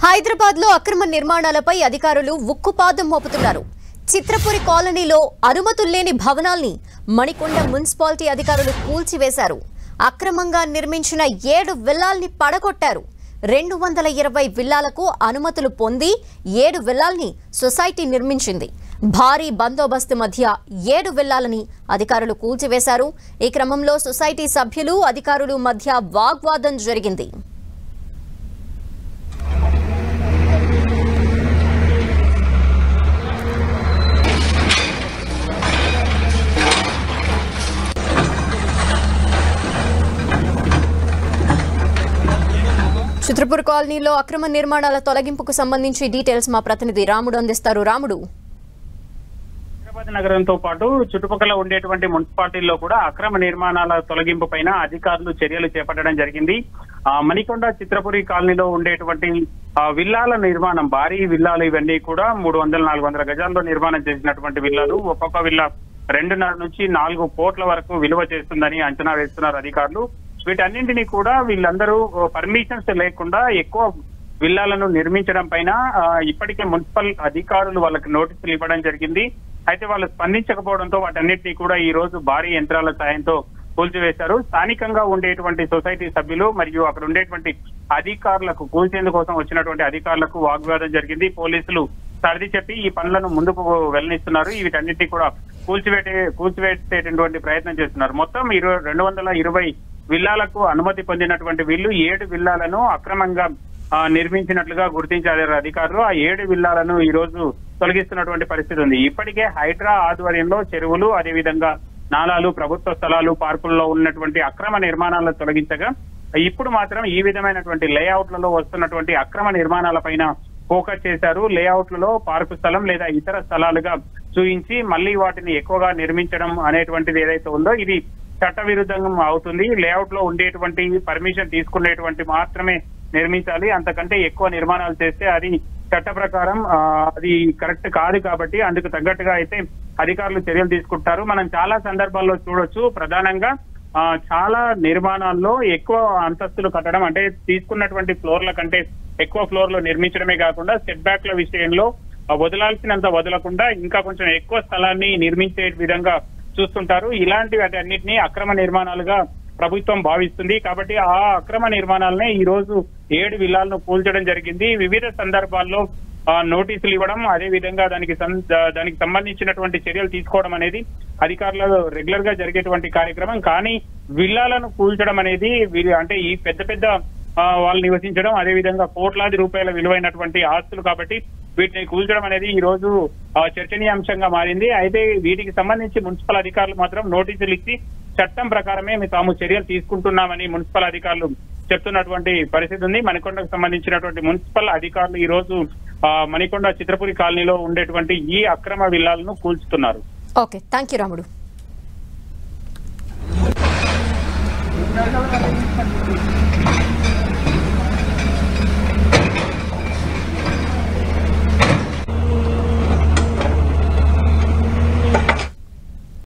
హైదరాబాద్ లో అక్రమ నిర్మాణాలపై అధికారులు ఉక్కుపాదం మోపుతున్నారు చిత్రపురి కాలనీలో అనుమతులు లేని భవనాల్ని మణికొండ మున్సిపాలిటీ అధికారులు కూల్చివేశారు అక్రమంగా నిర్మించిన ఏడు విల్లాల్ని పడగొట్టారు రెండు వందల ఇరవై విల్లాలకు అనుమతులు పొంది ఏడు విల్లాల్ని సొసైటీ నిర్మించింది భారీ బందోబస్తు మధ్య ఏడు విల్లాలని అధికారులు కూల్చివేశారు ఈ క్రమంలో సొసైటీ సభ్యులు అధికారులు మధ్య వాగ్వాదం జరిగింది చిత్రపూర్ కాలనీలో అక్రమ నిర్మాణాల తొలగింపుకు సంబంధించి డీటెయిల్స్ మా ప్రతినిధి రాముడు అందిస్తారు రాముడు హైదరాబాద్ నగరంతో పాటు చుట్టుపక్కల ఉండేటువంటి మున్సిపాలిటీల్లో కూడా అక్రమ నిర్మాణాల తొలగింపు పైన అధికారులు చర్యలు చేపట్టడం జరిగింది ఆ, మణికొండ చిత్రపురి కాలనీలో ఉండేటువంటి ఆ, విల్లాల నిర్మాణం భారీ విల్లాలు ఇవన్నీ కూడా మూడు వందల నాలుగు వందల గజాల్లో నిర్మాణం చేసినటువంటి విల్లాలు ఒక్కొక్క విల్లా రెండున్నర నుంచి నాలుగు కోట్ల వరకు విలువ చేస్తుందని అంచనా వేస్తున్నారు అధికారులు వీటన్నింటినీ కూడా వీళ్ళందరూ పర్మిషన్స్ లేకుండా ఎక్కువ విల్లాలను నిర్మించడం పైన ఆ, ఇప్పటికే మున్సిపల్ అధికారులు వాళ్ళకి నోటీసులు ఇవ్వడం జరిగింది అయితే వాళ్ళు స్పందించకపోవడంతో వాటన్నిటినీ కూడా ఈ రోజు భారీ యంత్రాల సాయంతో కూల్చివేశారు స్థానికంగా ఉండేటువంటి సొసైటీ సభ్యులు మరియు అక్కడ ఉండేటువంటి అధికారులకు కూల్చేందుకు కోసం వచ్చినటువంటి అధికారులకు వాగ్వాదం జరిగింది పోలీసులు సర్ది చెప్పి ఈ పనులను ముందుకు వెళ్ళనిస్తున్నారు వీటన్నిటినీ కూడా కూల్చివేటే కూల్చివేసేటటువంటి ప్రయత్నం చేస్తున్నారు మొత్తం ఇరవై రెండు వందల ఇరవై విల్లాలకు అనుమతి పొందినటువంటి వీళ్ళు ఏడు విల్లాలను అక్రమంగా ఆ, నిర్మించినట్లుగా గుర్తించారు అధికారులు ఆ ఏడు విల్లాలను ఈ రోజు తొలగిస్తున్నటువంటి పరిస్థితి ఉంది ఇప్పటికే హైడ్రా ఆధ్వర్యంలో చెరువులు అదేవిధంగా నాలాలు ప్రభుత్వ స్థలాలు పార్కుల్లో ఉన్నటువంటి అక్రమ నిర్మాణాలను తొలగించగా ఇప్పుడు మాత్రం ఈ విధమైనటువంటి లేఅవుట్లలో వస్తున్నటువంటి అక్రమ నిర్మాణాల పైన ఫోకస్ చేశారు లేఅవుట్లలో పార్కు స్థలం లేదా ఇతర స్థలాలుగా చూయించి మళ్ళీ వాటిని ఎక్కువగా నిర్మించడం అనేటువంటిది ఏదైతే ఉందో ఇది చట్ట విరుద్ధంగా అవుతుంది లేఅవుట్ లో ఉండేటువంటి పర్మిషన్ తీసుకునేటువంటి మాత్రమే నిర్మించాలి అంతకంటే ఎక్కువ నిర్మాణాలు చేస్తే అది చట్ట ప్రకారం ఆ, అది కరెక్ట్ కాదు కాబట్టి అందుకు తగ్గట్టుగా అయితే అధికారులు చర్యలు తీసుకుంటారు మనం చాలా సందర్భాల్లో చూడొచ్చు ప్రధానంగా ఆ, చాలా నిర్మాణాల్లో ఎక్కువ అంతస్తులు కట్టడం అంటే తీసుకున్నటువంటి ఫ్లోర్ల కంటే ఎక్కువ ఫ్లోర్ లో నిర్మించడమే కాకుండా సెట్ బ్యాక్ల విషయంలో ఆ, వదలాల్సినంత వదలకుండా ఇంకా కొంచెం ఎక్కువ స్థలాన్ని నిర్మించే విధంగా చూస్తుంటారు ఇలాంటి వాటన్నిటిని అక్రమ నిర్మాణాలుగా ప్రభుత్వం భావిస్తుంది కాబట్టి ఆ అక్రమ నిర్మాణాలనే ఈ రోజు ఏడు విల్లాలను కూల్చడం జరిగింది వివిధ సందర్భాల్లో ఆ, నోటీసులు ఇవ్వడం అదే విధంగా దానికి సం- దా- దానికి సంబంధించినటువంటి చర్యలు తీసుకోవడం అనేది అధికారులు రెగ్యులర్ గా జరిగేటువంటి కార్యక్రమం కానీ విల్లాలను కూల్చడం అనేది వీరి- అంటే ఈ పెద్ద పెద్ద ఆ, వాళ్ళు నివసించడం అదే విధంగా కోట్లాది రూపాయల విలువైనటువంటి ఆస్తులు కాబట్టి వీటిని కూల్చడం అనేది ఈ రోజు ఆ, చర్చనీయాంశంగా మారింది అయితే వీటికి సంబంధించి మున్సిపల్ అధికారులు మాత్రం నోటీసులు ఇచ్చి చట్టం ప్రకారమే మేము తాము చర్యలు తీసుకుంటున్నామని మున్సిపల్ అధికారులు చెప్తున్నటువంటి పరిస్థితి ఉంది మణికొండకు సంబంధించినటువంటి మున్సిపల్ అధికారులు ఈ రోజు ఆ, మణికొండ చిత్రపురి కాలనీలో ఉండేటువంటి ఈ అక్రమ విల్లాలను కూల్చుతున్నారు ఓకే థ్యాంక్ యూ రాముడు